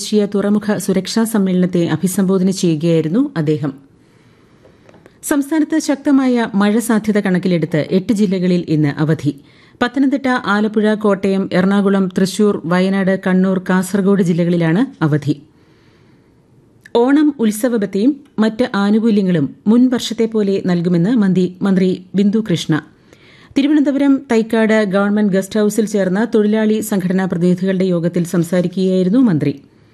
ദേശീയ തുറമുഖ സുരക്ഷാ സമ്മേളനത്തെ അഭിസംബോധന ചെയ്യുകയായിരുന്നു അദ്ദേഹം സംസ്ഥാനത്ത് ശക്തമായ മഴ സാധ്യത കണക്കിലെടുത്ത് എട്ട് ജില്ലകളിൽ ഇന്ന് അവധി പത്തനംതിട്ട ആലപ്പുഴ കോട്ടയം എറണാകുളം തൃശൂർ വയനാട് കണ്ണൂർ കാസർഗോഡ് ജില്ലകളിലാണ് അവധി ഓണം ഉത്സവബത്തയും മറ്റ് ആനുകൂല്യങ്ങളും മുൻ വർഷത്തെ പോലെ നൽകുമെന്ന് മന്ത്രി ബിന്ദു കൃഷ്ണ തിരുവനന്തപുരം തൈക്കാട് ഗവൺമെന്റ് ഗസ്റ്റ് ഹൌസിൽ ചേർന്ന തൊഴിലാളി സംഘടനാ പ്രതിനിധികളുടെ യോഗത്തിൽ സംസാരിക്കുകയായിരുന്നു മന്ത്രി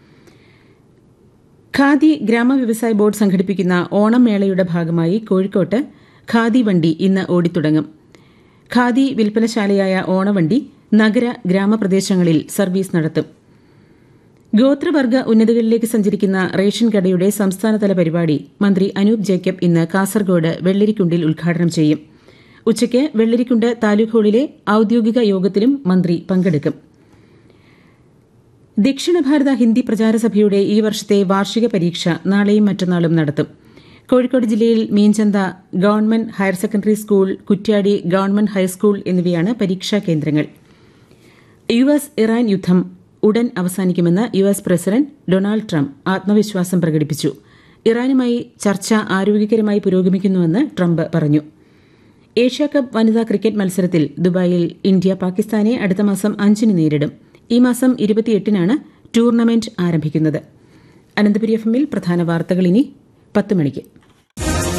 ഖാദി ഗ്രാമ വ്യവസായ ബോർഡ് സംഘടിപ്പിക്കുന്ന ഓണം മേളയുടെ ഭാഗമായി കോഴിക്കോട്ട് ഖാദി വണ്ടി ഇന്ന് ഓടിത്തുടങ്ങും ഖാദി വിൽപ്പനശാലയായ ഓണവണ്ടി നഗര ഗ്രാമപ്രദേശങ്ങളിൽ സർവീസ് നടത്തും ഗോത്രവർഗ ഉന്നതികളിലേക്ക് സഞ്ചരിക്കുന്ന റേഷൻ കടയുടെ സംസ്ഥാനതല പരിപാടി മന്ത്രി അനൂപ് ജേക്കബ് ഇന്ന് കാസർഗോഡ് വെള്ളരിക്കുണ്ടിൽ ഉദ്ഘാടനം ചെയ്യും ഉച്ചയ്ക്ക് വെള്ളരിക്കുണ്ട് താലൂക്ക് ഹാളിലെ ഔദ്യോഗിക യോഗത്തിലും മന്ത്രി പങ്കെടുക്കും ദക്ഷിണ ഭാരത ഹിന്ദി പ്രചാരസഭയുടെ ഈ വർഷത്തെ വാർഷിക പരീക്ഷ നാളെയും മറ്റന്നാളും നടത്തും കോഴിക്കോട് ജില്ലയിൽ Meenchantha government higher secondary school Kuttiadi government high school എന്നിവയാണ് പരീക്ഷാ കേന്ദ്രങ്ങൾ യു എസ് ഇറാൻ യുദ്ധം ഉടൻ അവസാനിക്കുമെന്ന് U S president Donald Trump ആത്മവിശ്വാസം പ്രകടിപ്പിച്ചു ഇറാനുമായി ചർച്ച ആരോഗ്യകരമായി പുരോഗമിക്കുന്നുവെന്ന് ട്രംപ് പറഞ്ഞു ഏഷ്യാകപ്പ് വനിതാ ക്രിക്കറ്റ് മത്സരത്തിൽ ദുബായിൽ ഇന്ത്യ പാകിസ്ഥാനെ അടുത്ത മാസം അഞ്ചിന് നേരിടും ഈ മാസം ഇരുപത്തിയെട്ടിനാണ് ടൂർണമെന്റ് ആരംഭിക്കുന്നത് അനന്തപുരി എഫ് എമ്മിൽ പ്രധാന വാർത്തകൾ ഇനി പത്ത് മണിക്ക്